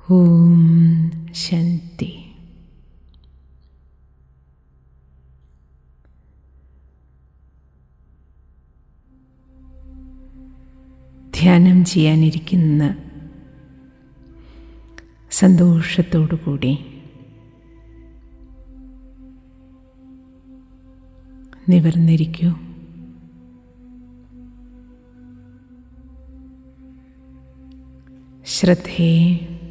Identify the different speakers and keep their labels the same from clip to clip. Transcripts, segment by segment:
Speaker 1: ഓം ശാന്തി ധ്യാനം ചെയ്യാനിരിക്കുന്ന സന്തോഷത്തോടു കൂടി നിവർന്നിരിക്കൂ ശ്രദ്ധയെ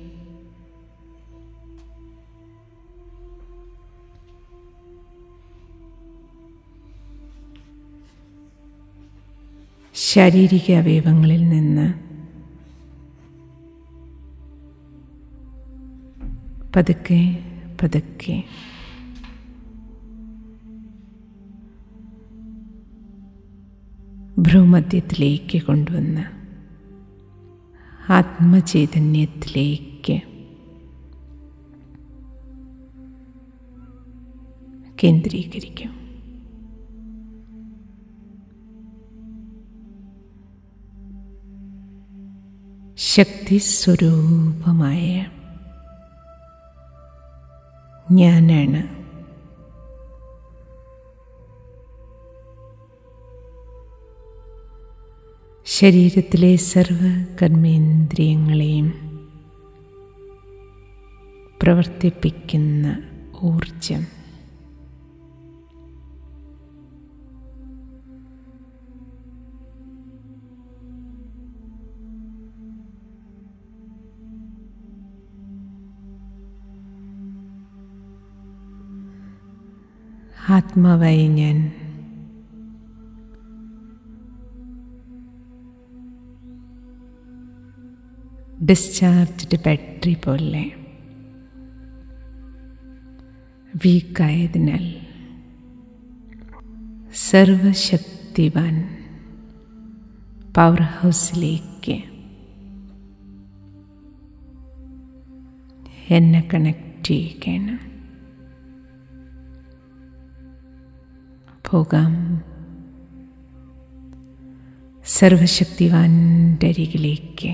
Speaker 1: ശാരീരിക അവയവങ്ങളിൽ നിന്ന് പതുക്കെ പതുക്കെ ഭ്രൂമധ്യത്തിലേക്ക് കൊണ്ടുവന്ന് ആത്മചൈതന്യത്തിലേക്ക് കേന്ദ്രീകരിക്കും ശക്തിസ്വരൂപമായ ഞാനാണ് ശരീരത്തിലെ സർവ കർമ്മേന്ദ്രിയങ്ങളെയും പ്രവർത്തിപ്പിക്കുന്ന ഊർജം ആത്മാവായി ഞാൻ ഡിസ്ചാർജ്ഡ് ബാറ്ററി പോലെ വീക്കായതിനാൽ സർവശക്തിവാൻ പവർ ഹൗസിലേക്ക് എന്നെ കണക്ട് ചെയ്യുകയാണ് പോകാം സർവശക്തിവാൻ്റെ അരികിലേക്ക്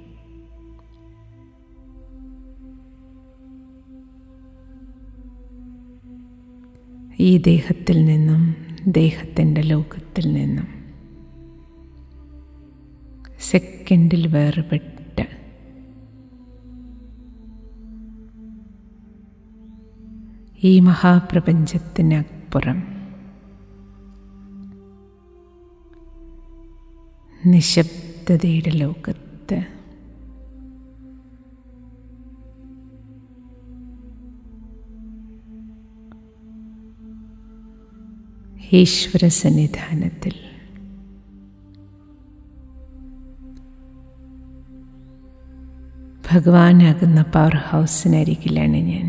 Speaker 1: ഈ ദേഹത്തിൽ നിന്നും ദേഹത്തിൻ്റെ ലോകത്തിൽ നിന്നും സെക്കൻഡിൽ വേർപെട്ട് ഈ മഹാപ്രപഞ്ചത്തിനപ്പുറം നിശബ്ദതയുടെ ലോകത്ത് ഈശ്വര സന്നിധാനത്തിൽ ഭഗവാനാകുന്ന പവർ ഹൗസിനരികിലാണ് ഞാൻ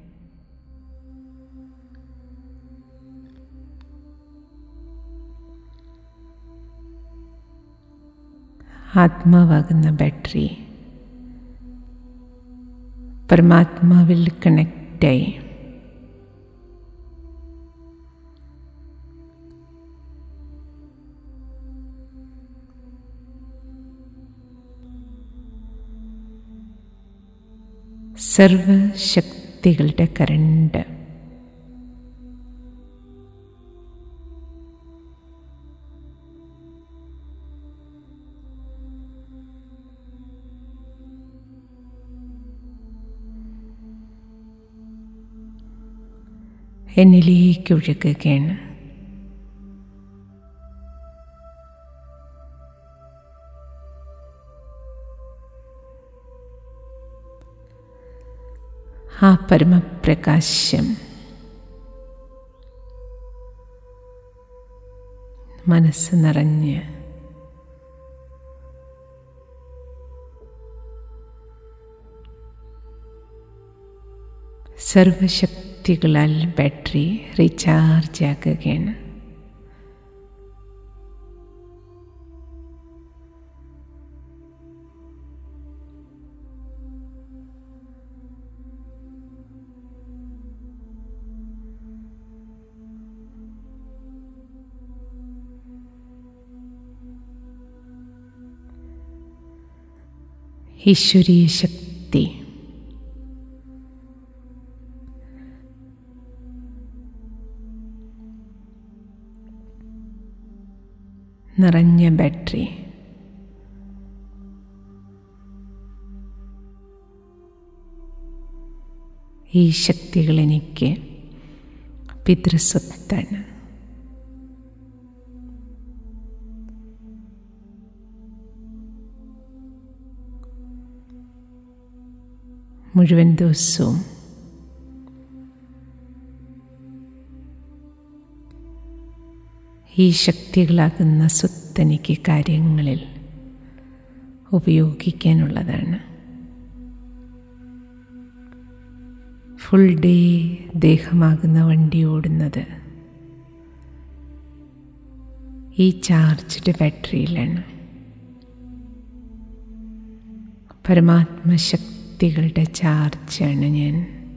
Speaker 1: ആത്മാവാകുന്ന ബാറ്ററി പരമാത്മാവിൽ കണക്റ്റായി സർവശക്തികളുടെ കരണ്ട് എന്നിലേക്ക് ഒഴുകുകയാണ് ആ പരമപ്രകാശം മനസ്സ് നിറഞ്ഞ് സർവശക്തികളാൽ ബാറ്ററി റീചാർജ് ആക്കുകയാണ് ഈശ്വരീയ ശക്തി നിറഞ്ഞ ബാറ്ററി ഈ ശക്തികൾ എനിക്ക് പിതൃസ്വത്താണ് മുഴുവൻ ദിവസവും ഈ ശക്തികളാകുന്ന സ്വത്തെനിക്ക് കാര്യങ്ങളിൽ ഉപയോഗിക്കാനുള്ളതാണ് ഫുൾ ഡേ ദേഹമാകുന്ന വണ്ടി ഓടുന്നത് ഈ ചാർജ്ഡ് ബാറ്ററിയിലാണ് പരമാത്മശക്തികളുടെ ചാർജാണ് ഞാൻ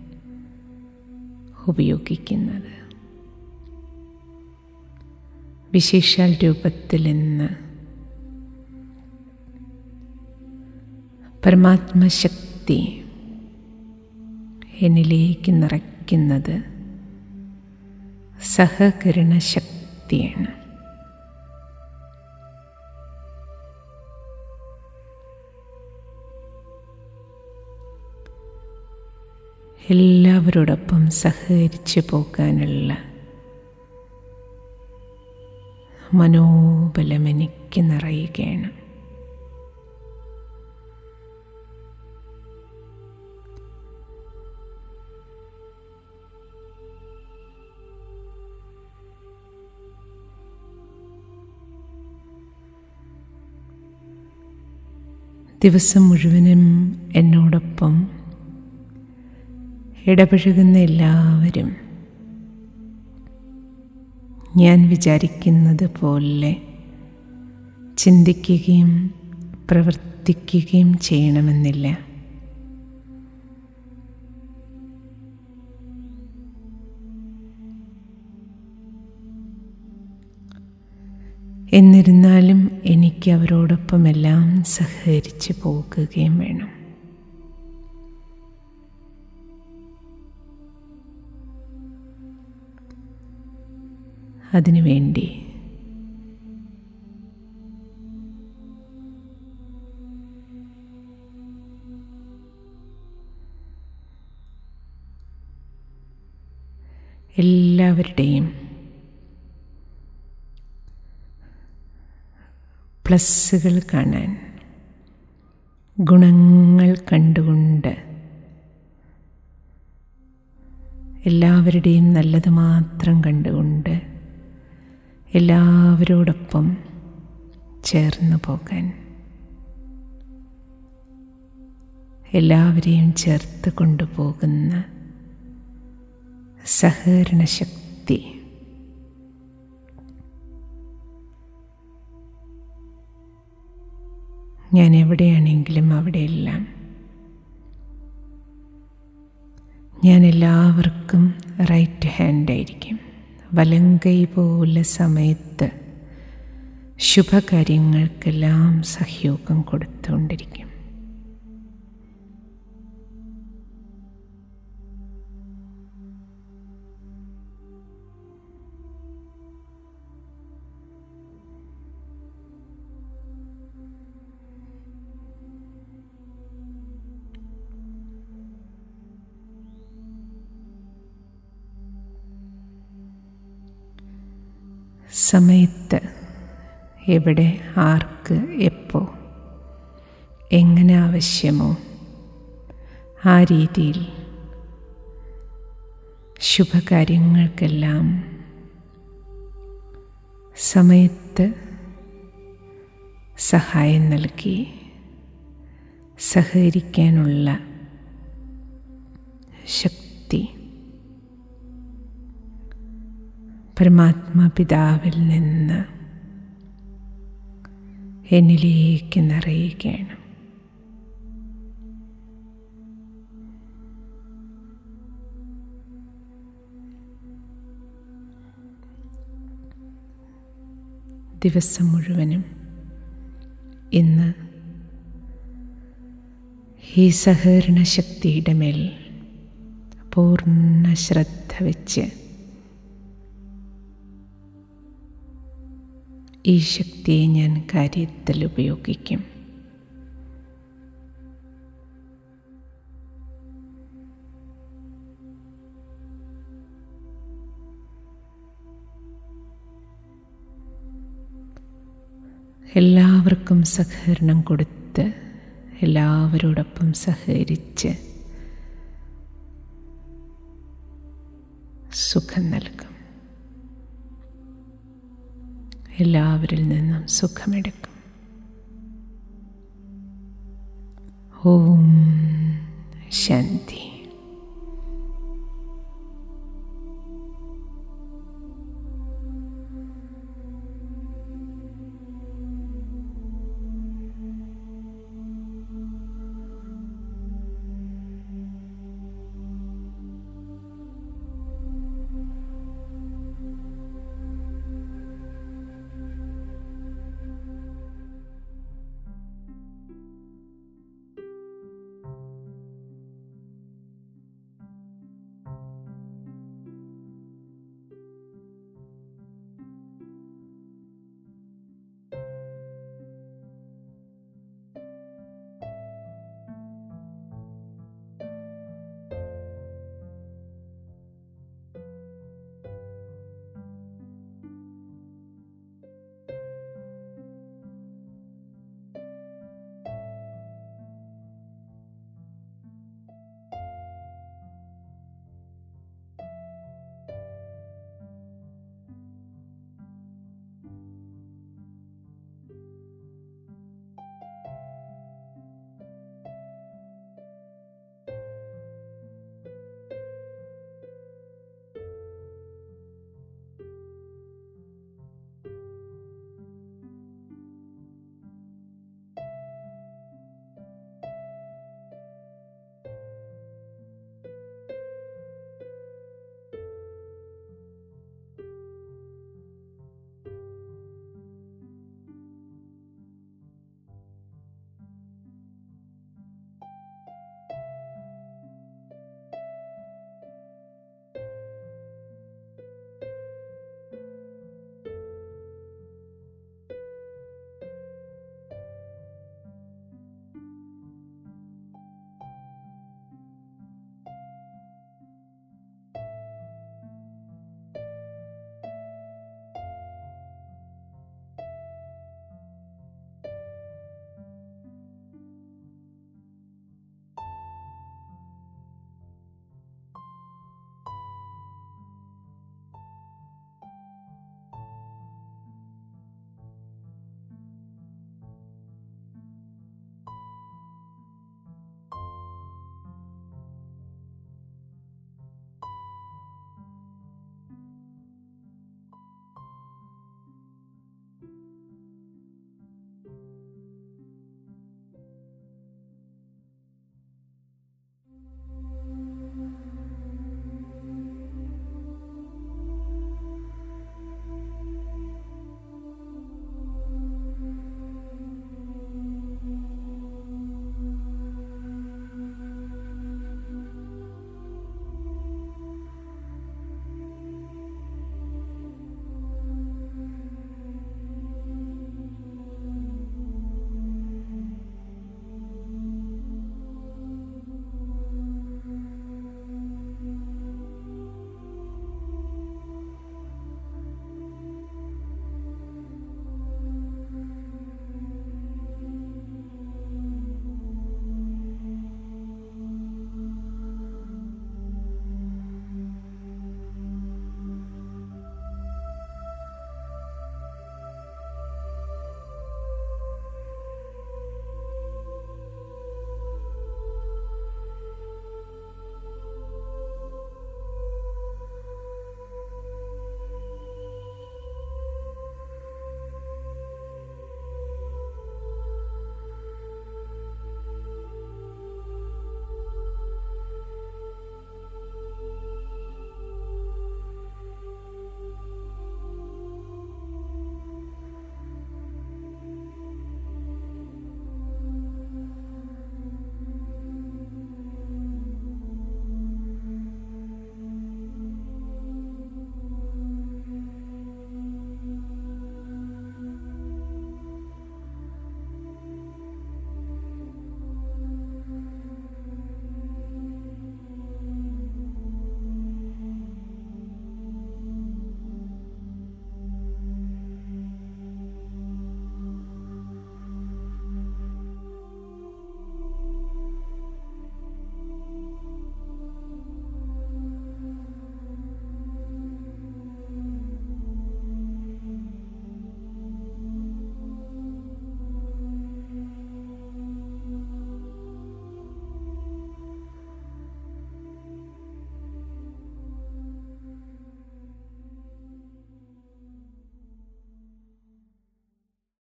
Speaker 1: ഉപയോഗിക്കുന്നത് വിശേഷാൽ രൂപത്തിൽ നിന്ന് പരമാത്മശക്തി എന്നിലേക്ക് നിറയ്ക്കുന്നത് സഹകരണ ശക്തിയാണ് എല്ലാവരോടൊപ്പം സഹകരിച്ചു പോകാനുള്ള മനോബലം എനിക്ക് നിറയുകയാണ് ദിവസം മുഴുവനും എന്നോടൊപ്പം ഇടപഴകുന്ന എല്ലാവരും ഞാൻ വിചാരിക്കുന്നത് പോലെ ചിന്തിക്കുകയും പ്രവർത്തിക്കുകയും ചെയ്യണമെന്നില്ല എന്നിരുന്നാലും എനിക്ക് അവരോടൊപ്പമെല്ലാം സഹകരിച്ച് പോകുകയും വേണം അതിനുവേണ്ടി എല്ലാവരുടെയും പ്ലസ്സുകൾ കാണാൻ ഗുണങ്ങൾ കണ്ടുകൊണ്ട് എല്ലാവരുടെയും നല്ലത് മാത്രം കണ്ടുകൊണ്ട് എല്ലാവരോടൊപ്പം ചേർന്ന് പോകാൻ എല്ലാവരെയും ചേർത്ത് കൊണ്ടുപോകുന്ന സഹകരണ ശക്തി ഞാൻ എവിടെയാണെങ്കിലും അവിടെയെല്ലാം ഞാൻ എല്ലാവർക്കും റൈറ്റ് ഹാൻഡ് ആയിരിക്കും വലങ്കൈ പോലെ സമയത്ത് ശുഭകാര്യങ്ങൾക്കെല്ലാം സഹയോഗം കൊടുത്തുകൊണ്ടിരിക്കും സമയത്ത് എവിടെ ആർക്ക് എപ്പോ എങ്ങനെ ആവശ്യമോ ആ രീതിയിൽ ശുഭകാര്യങ്ങൾക്കെല്ലാം സമയത്ത് സഹായം നൽകി സഹകരിക്കാനുള്ള ശക്തി പരമാത്മപിതാവിൽ നിന്ന് എന്നിലേക്ക് നിറയുകയാണ് ദിവസം മുഴുവനും ഇന്ന് ഈ സഹകരണ ശക്തിയുടെ മേൽ പൂർണ്ണ ശ്രദ്ധ വെച്ച് ഈ ശക്തിയെ ഞാൻ കാര്യത്തിൽ ഉപയോഗിക്കും എല്ലാവർക്കും സഹകരണം കൊടുത്ത് എല്ലാവരോടൊപ്പം സഹകരിച്ച് സുഖം നൽകും എല്ലാവരിൽ നിന്നും സുഖമെടുക്കും ഓം ശാന്തി